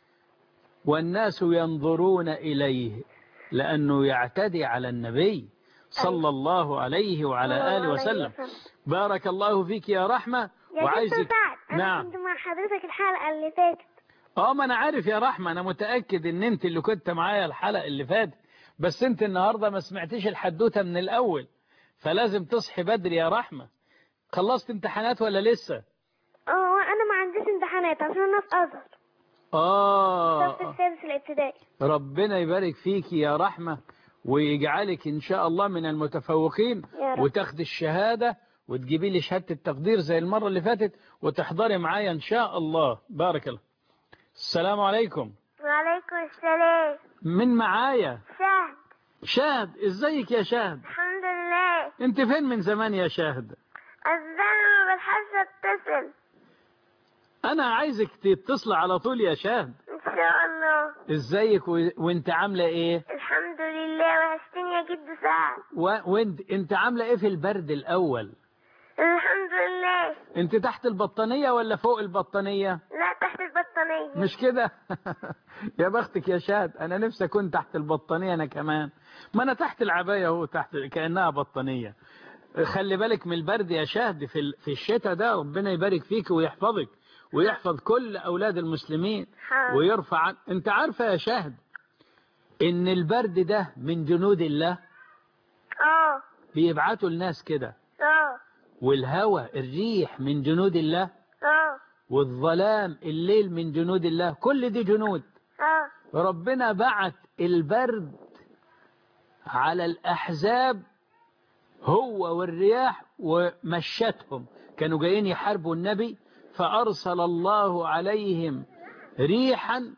Speaker 2: والناس ينظرون إليه لأنه يعتدي على النبي صلى الله عليه وعلى
Speaker 3: صلى الله
Speaker 2: آله
Speaker 3: عليه
Speaker 2: وسلم
Speaker 3: وسلم.
Speaker 2: بارك الله فيك يا رحمة
Speaker 3: يا دكتور
Speaker 2: وعايزك
Speaker 3: سعد أنا
Speaker 2: نعم
Speaker 3: كنت مع حضرتك الحلقة اللي فاتت
Speaker 2: اه ما انا عارف يا رحمة انا متأكد ان انت اللي كنت معايا الحلقة اللي فاتت بس انت النهاردة ما سمعتيش الحدوتة من الاول فلازم تصحي بدري يا رحمة خلصت امتحانات ولا لسه
Speaker 3: اه أنا ما عنديش امتحانات عشان أنا في أزهر الصف
Speaker 2: اه
Speaker 3: السادس الابتدائي
Speaker 2: ربنا يبارك فيك يا رحمة ويجعلك إن شاء الله من المتفوقين
Speaker 3: يا رب.
Speaker 2: وتاخد الشهادة وتجيبي لي شهادة التقدير زي المرة اللي فاتت وتحضري معايا إن شاء الله بارك الله السلام عليكم
Speaker 3: وعليكم السلام
Speaker 2: من معايا
Speaker 3: شهد
Speaker 2: شاهد ازيك يا شاهد
Speaker 3: الحمد لله
Speaker 2: انت فين من زمان يا شاهد
Speaker 3: الزلمة بالحاسة اتصل
Speaker 2: انا عايزك تتصل على طول يا شاهد
Speaker 3: إن شاء الله
Speaker 2: ازيك و... وانت عاملة ايه
Speaker 3: الحمد لله وحشتني يا جد سعد
Speaker 2: و... وانت انت عاملة ايه في البرد الاول
Speaker 3: الحمد لله
Speaker 2: انت تحت البطانية ولا فوق البطانية
Speaker 3: لا تحت البطانية
Speaker 2: مش كده يا بختك يا شاهد انا نفسي اكون تحت البطانية انا كمان ما انا تحت العباية اهو تحت كأنها بطانية خلي بالك من البرد يا شاهد في ال- في الشتاء ده ربنا يبارك فيك ويحفظك ويحفظ كل اولاد المسلمين
Speaker 3: حاضر.
Speaker 2: ويرفع عن... انت عارفة يا شاهد ان البرد ده من جنود الله
Speaker 3: اه
Speaker 2: بيبعتوا الناس كده
Speaker 3: اه
Speaker 2: والهوى الريح من جنود الله
Speaker 3: اه
Speaker 2: والظلام الليل من جنود الله كل دي جنود
Speaker 3: اه
Speaker 2: ربنا بعت البرد على الأحزاب هو والرياح ومشتهم كانوا جايين يحاربوا النبي فأرسل الله عليهم ريحا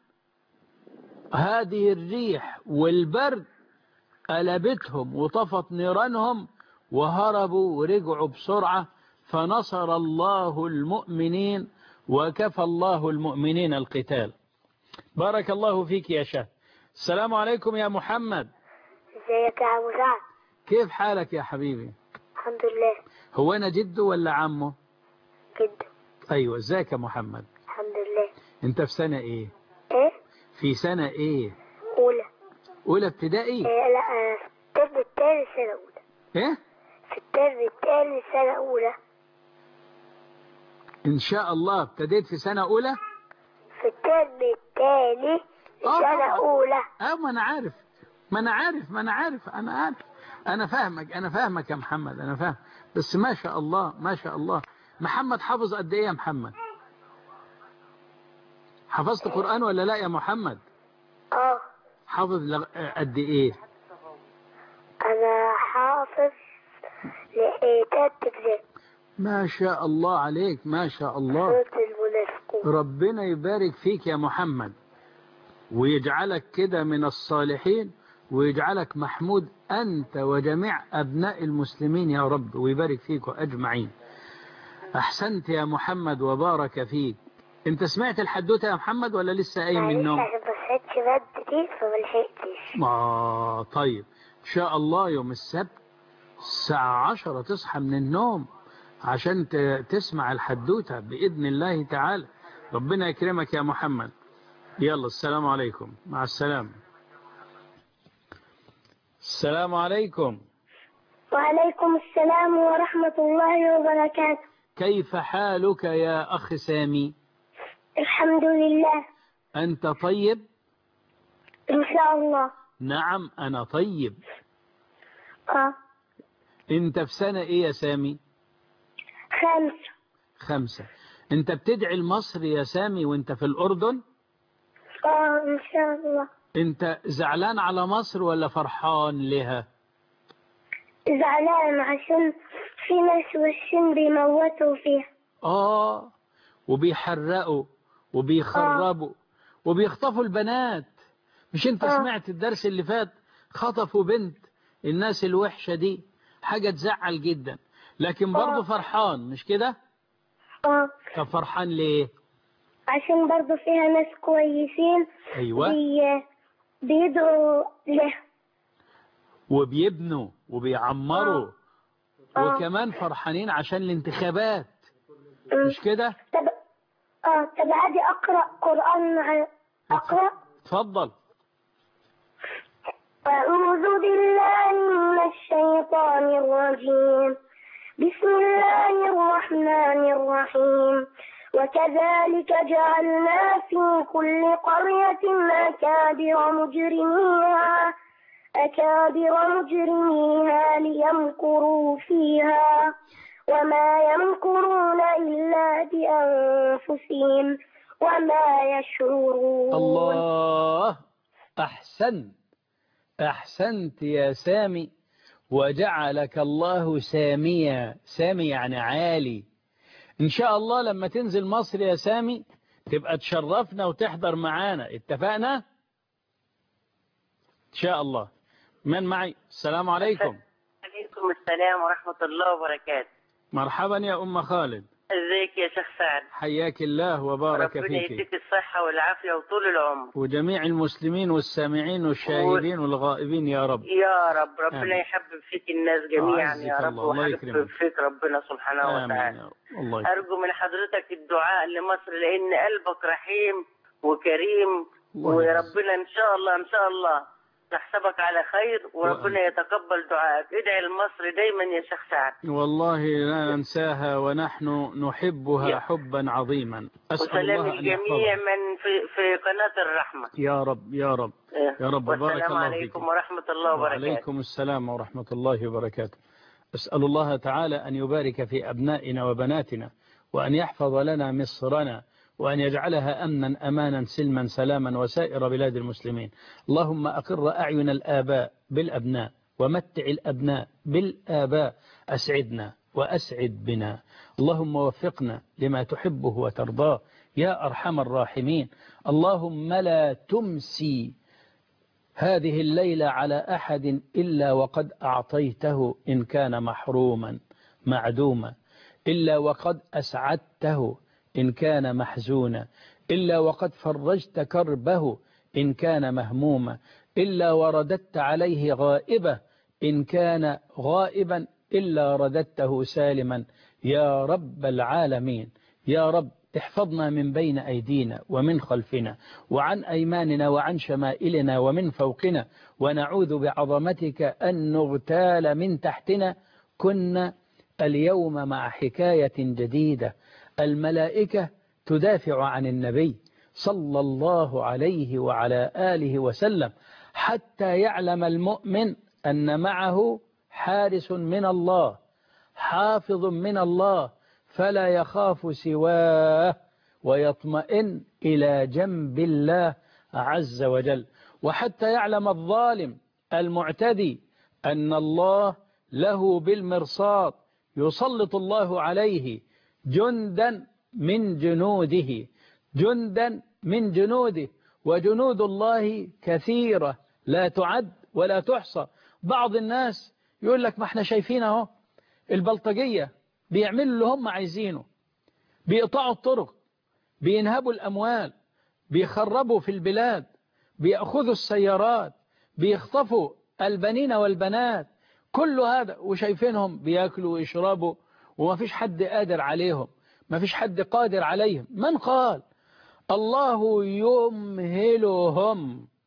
Speaker 2: هذه الريح والبرد قلبتهم وطفت نيرانهم وهربوا ورجعوا بسرعة فنصر الله المؤمنين وكفى الله المؤمنين القتال بارك الله فيك يا شاه السلام عليكم يا محمد
Speaker 3: ازيك يا ابو سعد
Speaker 2: كيف حالك يا حبيبي
Speaker 3: الحمد لله
Speaker 2: هو أنا جده ولا عمه
Speaker 3: جدا
Speaker 2: أيوة ازيك يا محمد
Speaker 3: الحمد لله
Speaker 2: انت في سنة ايه
Speaker 3: ايه
Speaker 2: في سنة ايه
Speaker 3: اولى
Speaker 2: اولى ابتدائي
Speaker 3: إيه لا أنا في الترم التاني سنة اولى
Speaker 2: ايه
Speaker 3: في الترم التاني سنة اولى
Speaker 2: ان شاء الله ابتديت في سنة اولى
Speaker 3: في الترم التاني
Speaker 2: آه
Speaker 3: سنة
Speaker 2: طبعا.
Speaker 3: اولى
Speaker 2: اه ما انا عارف ما انا عارف ما انا عارف انا عارف انا فاهمك انا فاهمك يا محمد انا فاهم بس ما شاء الله ما شاء الله محمد حافظ قد ايه يا محمد حفظت قرآن ولا لا يا محمد
Speaker 3: اه
Speaker 2: حافظ لغ- قد ايه
Speaker 3: انا حافظ لقيتات تجزاء
Speaker 2: ما شاء الله عليك ما شاء الله
Speaker 3: سورة المنافقون
Speaker 2: ربنا يبارك فيك يا محمد ويجعلك كده من الصالحين ويجعلك محمود أنت وجميع أبناء المسلمين يا رب ويبارك فيك أجمعين أحسنت يا محمد وبارك فيك أنت سمعت الحدوتة يا محمد ولا لسه قايم من النوم
Speaker 3: عشان ما صحيتش بدري فملحقتش
Speaker 2: آه طيب إن شاء الله يوم السبت الساعة عشرة تصحى من النوم عشان ت- تسمع الحدوتة بإذن الله تعالى ربنا يكرمك يا محمد يلا السلام عليكم مع السلامة السلام عليكم
Speaker 3: وعليكم السلام ورحمة الله وبركاته
Speaker 2: كيف حالك يا أخ سامي
Speaker 3: الحمد لله
Speaker 2: أنت طيب
Speaker 3: إن شاء الله
Speaker 2: نعم أنا طيب
Speaker 3: آه
Speaker 2: أنت في سنة إيه يا سامي
Speaker 3: خمسة
Speaker 2: خمسة أنت بتدعي لمصر يا سامي وأنت في الأردن
Speaker 3: آه إن شاء الله
Speaker 2: أنت زعلان على مصر ولا فرحان لها
Speaker 3: زعلان عشان في ناس وشين بيموتوا فيها
Speaker 2: آه وبيحرقوا وبيخربوا وبيخطفوا البنات مش انت
Speaker 3: آه.
Speaker 2: سمعت الدرس اللي فات خطفوا بنت الناس الوحشة دي حاجة تزعل جدا لكن برضه
Speaker 3: آه.
Speaker 2: فرحان مش كده
Speaker 3: آه
Speaker 2: طب فرحان ليه
Speaker 3: عشان برضو فيها ناس كويسين
Speaker 2: ايوه
Speaker 3: بي... بيدعوا له
Speaker 2: وبيبنوا وبيعمروا
Speaker 3: آه.
Speaker 2: وكمان فرحانين عشان الانتخابات
Speaker 3: أم.
Speaker 2: مش كده
Speaker 3: طب اه طب عادي اقرا قران مع اقرا
Speaker 2: اتفضل
Speaker 3: اعوذ بالله من الشيطان الرجيم بسم الله الرحمن الرحيم وكذلك جعلنا في كل قرية أكابر مجرميها أكابر مجرميها ليمكروا فيها وما يمكرون إلا بأنفسهم وما يشعرون
Speaker 2: الله أحسنت أحسنت يا سامي وجعلك الله ساميا سامي يعني عالي إن شاء الله لما تنزل مصر يا سامي تبقى تشرفنا وتحضر معانا اتفقنا إن شاء الله من معي السلام عليكم
Speaker 5: عليكم السلام ورحمة الله وبركاته
Speaker 2: مرحبا يا أم خالد
Speaker 5: ازيك يا شيخ سعد
Speaker 2: حياك الله وبارك
Speaker 5: ربنا
Speaker 2: فيك
Speaker 5: يديك الصحة والعافية وطول العمر
Speaker 2: وجميع المسلمين والسامعين والشاهدين والغائبين يا رب
Speaker 5: يا رب ربنا
Speaker 2: آمين.
Speaker 5: يحبب فيك الناس جميعا
Speaker 2: أعزك
Speaker 5: يا رب
Speaker 2: الله، الله
Speaker 5: ويحبب
Speaker 2: يكرمك.
Speaker 5: فيك ربنا سبحانه
Speaker 2: آمين
Speaker 5: وتعالى
Speaker 2: يا رب الله يكرمك.
Speaker 5: أرجو من حضرتك الدعاء لمصر لأن قلبك رحيم وكريم
Speaker 2: الله
Speaker 5: وربنا إن شاء الله إن شاء الله نحسبك على خير وربنا يتقبل دعائك ادعي لمصر دايما يا شيخ سعد
Speaker 2: والله لا ننساها ونحن نحبها
Speaker 5: يا.
Speaker 2: حبا عظيما أسأل
Speaker 5: وسلام
Speaker 2: الله أن
Speaker 5: الجميع
Speaker 2: يحفظها
Speaker 5: من في في قناة الرحمة
Speaker 2: يا رب يا رب يا رب بارك
Speaker 5: والسلام
Speaker 2: الله
Speaker 5: عليكم
Speaker 2: فيكم.
Speaker 5: ورحمة الله وبركاته
Speaker 2: وعليكم السلام ورحمة الله وبركاته أسأل الله تعالى أن يبارك في أبنائنا وبناتنا وأن يحفظ لنا مصرنا وأن يجعلها أمنا أمانا سلما سلاما وسائر بلاد المسلمين اللهم أقر أعين الآباء بالأبناء ومتع الأبناء بالآباء أسعدنا وأسعد بنا اللهم وفقنا لما تحبه وترضاه يا أرحم الراحمين اللهم لا تمسي هذه الليلة على أحد إلا وقد أعطيته إن كان محروما معدوما إلا وقد أسعدته إن كان محزونا إلا وقد فرجت كربه إن كان مهموما إلا ورددت عليه غائبة إن كان غائبا إلا رددته سالما يا رب العالمين يا رب احفظنا من بين أيدينا ومن خلفنا وعن أيماننا وعن شمائلنا ومن فوقنا ونعوذ بعظمتك أن نغتال من تحتنا كنا اليوم مع حكاية جديدة الملائكة تدافع عن النبي صلى الله عليه وعلى آله وسلم حتى يعلم المؤمن أن معه حارس من الله حافظ من الله فلا يخاف سواه ويطمئن إلى جنب الله عز وجل وحتى يعلم الظالم المعتدي أن الله له بالمرصاد يسلط الله عليه جندا من جنوده جندا من جنوده وجنود الله كثيرة لا تعد ولا تحصى بعض الناس يقول لك ما احنا شايفين اهو البلطجية بيعملوا اللي هم عايزينه بيقطعوا الطرق بينهبوا الأموال بيخربوا في البلاد بيأخذوا السيارات بيخطفوا البنين والبنات كل هذا وشايفينهم بياكلوا ويشربوا وما فيش حد قادر عليهم ما فيش حد قادر عليهم من قال الله يمهلهم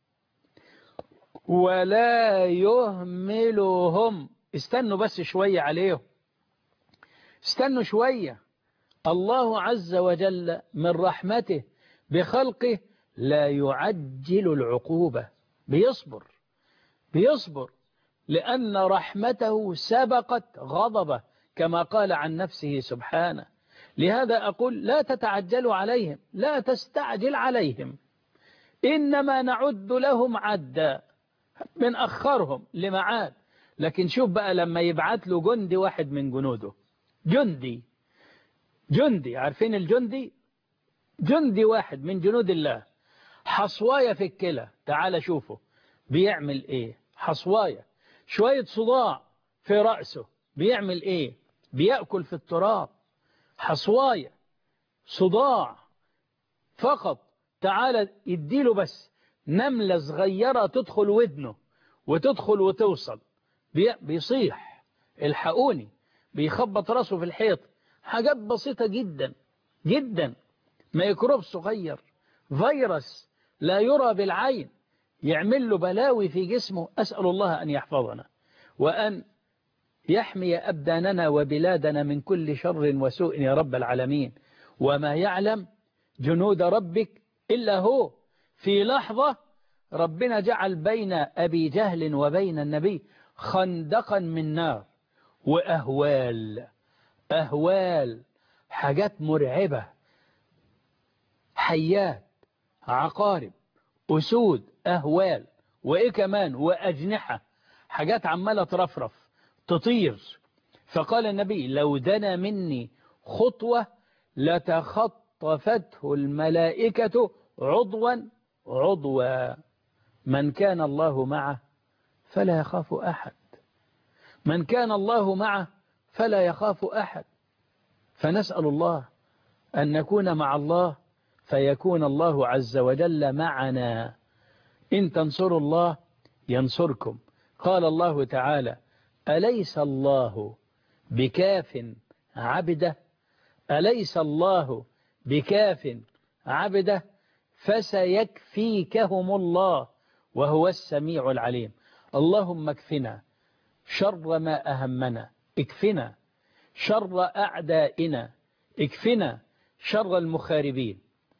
Speaker 2: ولا يهملهم استنوا بس شوية عليهم استنوا شوية الله عز وجل من رحمته بخلقه لا يعجل العقوبة بيصبر بيصبر لأن رحمته سبقت غضبه كما قال عن نفسه سبحانه لهذا أقول لا تتعجلوا عليهم لا تستعجل عليهم إنما نعد لهم عدا من أخرهم لمعاد لكن شوف بقى لما يبعت له جندي واحد من جنوده جندي جندي عارفين الجندي جندي واحد من جنود الله حصواية في الكلى تعال شوفه بيعمل ايه حصواية شوية صداع في رأسه بيعمل ايه بيأكل في التراب حصواية صداع فقط تعال يديله بس نملة صغيرة تدخل ودنه وتدخل وتوصل بي بيصيح الحقوني بيخبط راسه في الحيط حاجات بسيطة جدا جدا ميكروب صغير فيروس لا يرى بالعين يعمل له بلاوي في جسمه أسأل الله أن يحفظنا وأن يحمي أبداننا وبلادنا من كل شر وسوء يا رب العالمين وما يعلم جنود ربك إلا هو في لحظة ربنا جعل بين أبي جهل وبين النبي خندقا من نار وأهوال أهوال حاجات مرعبة حيات عقارب أسود أهوال وإيه كمان وأجنحة حاجات عمالة ترفرف تطير فقال النبي لو دنا مني خطوة لتخطفته الملائكة عضوا عضوا من كان الله معه فلا يخاف أحد من كان الله معه فلا يخاف أحد فنسأل الله أن نكون مع الله فيكون الله عز وجل معنا إن تنصروا الله ينصركم قال الله تعالى أليس الله بكاف عبده أليس الله بكاف عبده فسيكفيكهم الله وهو السميع العليم اللهم اكفنا شر ما أهمنا اكفنا شر أعدائنا اكفنا شر المخاربين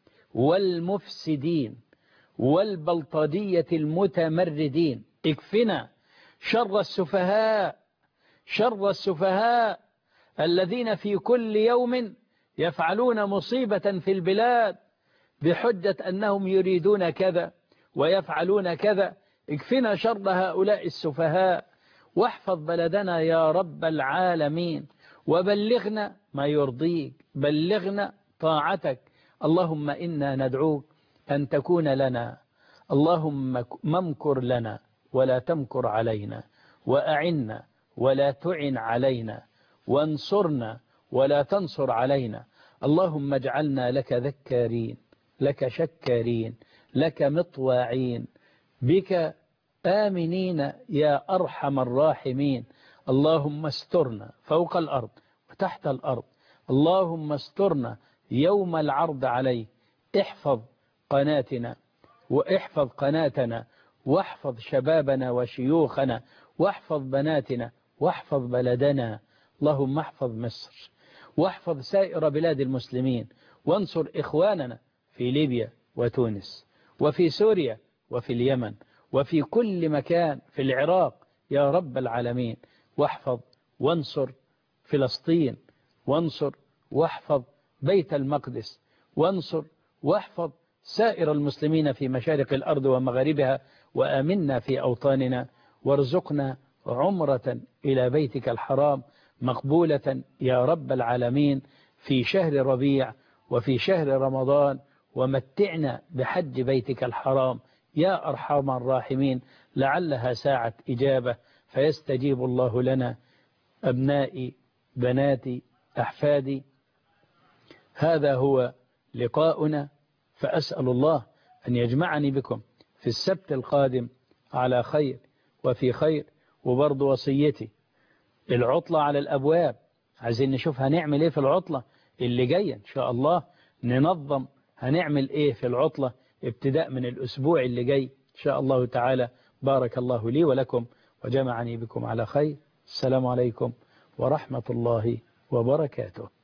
Speaker 2: والمفسدين والبلطجية المتمردين اكفنا شر السفهاء شر السفهاء الذين في كل يوم يفعلون مصيبة في البلاد بحجة أنهم يريدون كذا ويفعلون كذا اكفنا شر هؤلاء السفهاء واحفظ بلدنا يا رب العالمين وبلغنا ما يرضيك بلغنا طاعتك اللهم إنا ندعوك أن تكون لنا اللهم ممكر لنا ولا تمكر علينا وأعنا ولا تعن علينا وانصرنا ولا تنصر علينا اللهم اجعلنا لك ذكارين لك شكارين لك مطواعين بك آمنين يا أرحم الراحمين اللهم استرنا فوق الأرض وتحت الأرض اللهم استرنا يوم العرض عليه احفظ قناتنا واحفظ قناتنا واحفظ شبابنا وشيوخنا واحفظ بناتنا واحفظ بلدنا اللهم احفظ مصر واحفظ سائر بلاد المسلمين وانصر إخواننا في ليبيا وتونس وفي سوريا وفي اليمن وفي كل مكان في العراق يا رب العالمين واحفظ وانصر فلسطين وانصر واحفظ بيت المقدس وانصر واحفظ سائر المسلمين في مشارق الأرض ومغاربها وآمنا في أوطاننا وارزقنا عمرة إلى بيتك الحرام مقبولة يا رب العالمين في شهر ربيع وفي شهر رمضان ومتعنا بحج بيتك الحرام يا أرحم الراحمين لعلها ساعة إجابة فيستجيب الله لنا أبنائي بناتي أحفادي هذا هو لقاؤنا فأسأل الله أن يجمعني بكم في السبت القادم على خير وفي خير وبرضه وصيتي العطلة على الأبواب عايزين نشوف هنعمل إيه في العطلة اللي جاية إن شاء الله ننظم هنعمل إيه في العطلة ابتداء من الأسبوع اللي جاي إن شاء الله تعالى بارك الله لي ولكم وجمعني بكم على خير السلام عليكم ورحمة الله وبركاته